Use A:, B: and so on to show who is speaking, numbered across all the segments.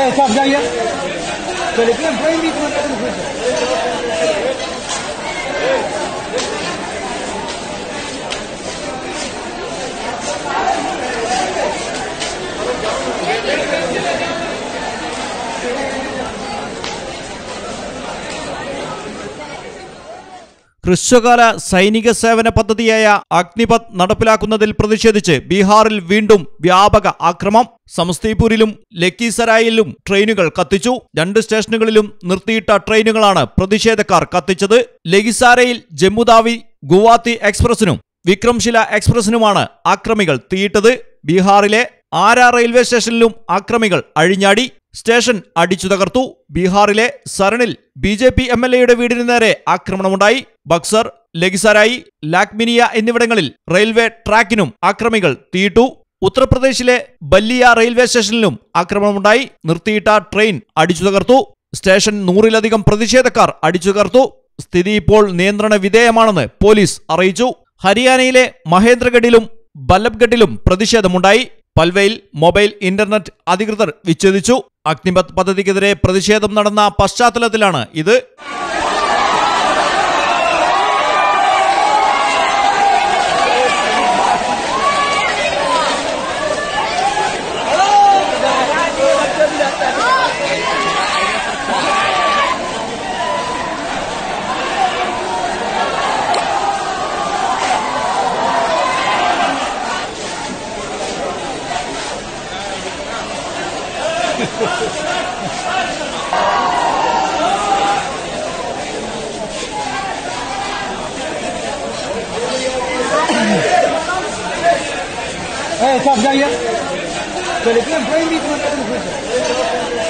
A: Eh, साहब जाइए चलिए ट्रेन ट्रेन भी तुम्हारे पास नहीं है।
B: ഹ്രസ്വകാല സൈനിക സേവന പദ്ധതിയായ അഗ്നിപത് നടപ്പിലാക്കുന്നതിൽ പ്രതിഷേധിച്ച് ബീഹാറിൽ വീണ്ടും വ്യാപക ആക്രമം സമസ്തിപൂരിലും ലക്കിസരായിലും ട്രെയിനുകൾ കത്തിച്ചു രണ്ട് സ്റ്റേഷനുകളിലും നിർത്തിയിട്ട ട്രെയിനുകളാണ് പ്രതിഷേധക്കാർ കത്തിച്ചത് ലഗിസാരയിൽ ജമ്മുതാവി ഗുവാത്തി എക്സ്പ്രസിനും വിക്രംശില എക്സ്പ്രസിനുമാണ് ആക്രമികൾ തീയിട്ടത് ബീഹാറിലെ ആര റെയിൽവേ സ്റ്റേഷനിലും ആക്രമികൾ അഴിഞ്ഞാടി സ്റ്റേഷൻ അടിച്ചു തകർത്തു ബീഹാറിലെ സരണിൽ B J P M L എയുടെ വീടിന് നേരെ ആക്രമണമുണ്ടായി ബക്സർ ലഗിസരായി ലാക്മിനിയ എന്നിവിടങ്ങളിൽ റെയിൽവേ ട്രാക്കിനും ആക്രമികൾ തീയിട്ടു ഉത്തർപ്രദേശിലെ ബല്ലിയ റെയിൽവേ സ്റ്റേഷനിലും ആക്രമണമുണ്ടായി നിർത്തിയിട്ട ട്രെയിൻ അടിച്ചു തകർത്തു സ്റ്റേഷൻ നൂറിലധികം പ്രതിഷേധക്കാർ അടിച്ചു തകർത്തു സ്ഥിതി ഇപ്പോൾ നിയന്ത്രണ വിധേയമാണെന്ന് പോലീസ് അറിയിച്ചു ഹരിയാനയിലെ മഹേന്ദ്രഗഡിലും ബല്ലബ്ഗഡിലും പ്രതിഷേധമുണ്ടായി പൽവയിൽ മൊബൈൽ ഇന്റർനെറ്റ് അധികൃതർ വിച്ഛേദിച്ചു അഗ്നിപത് പദ്ധതിക്കെതിരെ പ്രതിഷേധം നടന്ന പശ്ചാത്തലത്തിലാണ് ഇത്
A: Eh, साहब जाइए चलिए ट्रेन ट्रेन भी तुम्हारे पास नहीं है।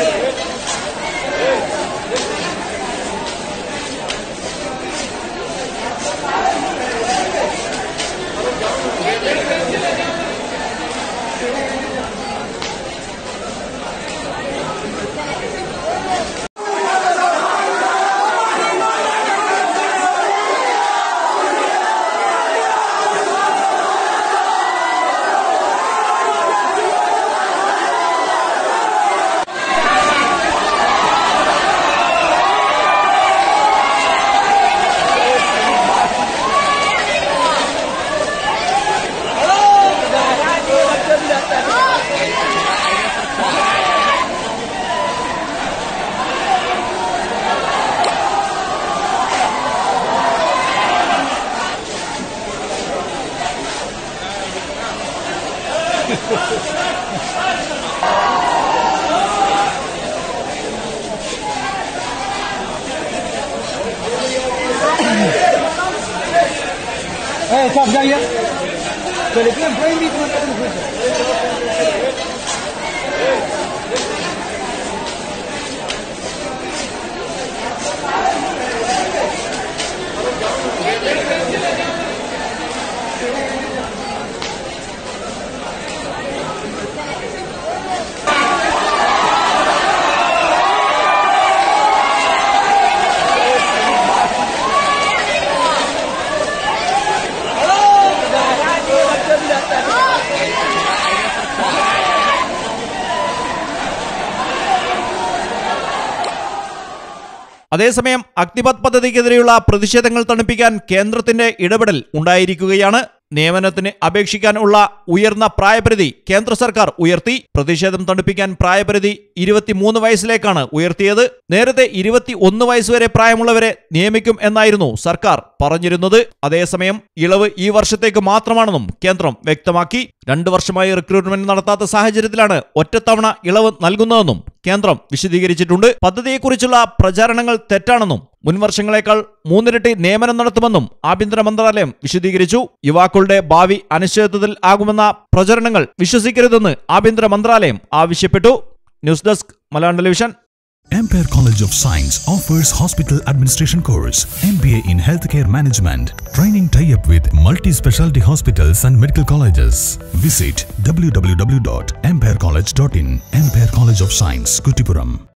A: Eh, साहब जाइए चलिए ट्रेन ट्रेन भी तुम्हारे पास नहीं है।
B: അതേസമയം അഗ്നിപത് പദ്ധതിക്കെതിരെയുള്ള പ്രതിഷേധങ്ങൾ തണുപ്പിക്കാൻ കേന്ദ്രത്തിന്റെ ഇടപെടൽ ഉണ്ടായിരിക്കുകയാണ് നിയമനത്തിന് അപേക്ഷിക്കാനുള്ള ഉയർന്ന പ്രായപരിധി കേന്ദ്ര സർക്കാർ ഉയർത്തി പ്രതിഷേധം തണുപ്പിക്കാൻ പ്രായപരിധി ഇരുപത്തിമൂന്ന് വയസ്സിലേക്കാണ് ഉയർത്തിയത് നേരത്തെ ഇരുപത്തി ഒന്ന് വയസ്സുവരെ പ്രായമുള്ളവരെ നിയമിക്കും എന്നായിരുന്നു സർക്കാർ പറഞ്ഞിരുന്നത് അതേസമയം ഇളവ് ഈ വർഷത്തേക്ക് മാത്രമാണെന്നും കേന്ദ്രം വ്യക്തമാക്കി രണ്ടു വർഷമായി റിക്രൂട്ട്മെന്റ് നടത്താത്ത സാഹചര്യത്തിലാണ് ഒറ്റത്തവണ ഇളവ് നൽകുന്നതെന്നും കേന്ദ്രം വിശദീകരിച്ചിട്ടുണ്ട് പദ്ധതിയെക്കുറിച്ചുള്ള പ്രചാരണങ്ങൾ തെറ്റാണെന്നും മുൻവർഷങ്ങളെക്കാൾ മൂന്നിരട്ടി നിയമനം നടത്തുമെന്നും ആഭ്യന്തര മന്ത്രാലയം വിശദീകരിച്ചു യുവാക്കളുടെ ഭാവി അനിശ്ചിതത്വത്തിൽ ആകുമെന്ന പ്രചരണങ്ങൾ വിശ്വസിക്കരുതെന്ന് ആഭ്യന്തര മന്ത്രാലയം ആവശ്യപ്പെട്ടു news desk Malayalam television
C: Ampere College of Science offers hospital administration course, MBA in healthcare management, training tie-up with multi-specialty hospitals and medical colleges. Visit www.amperecollege.in. Ampere College of Science, Kutipuram.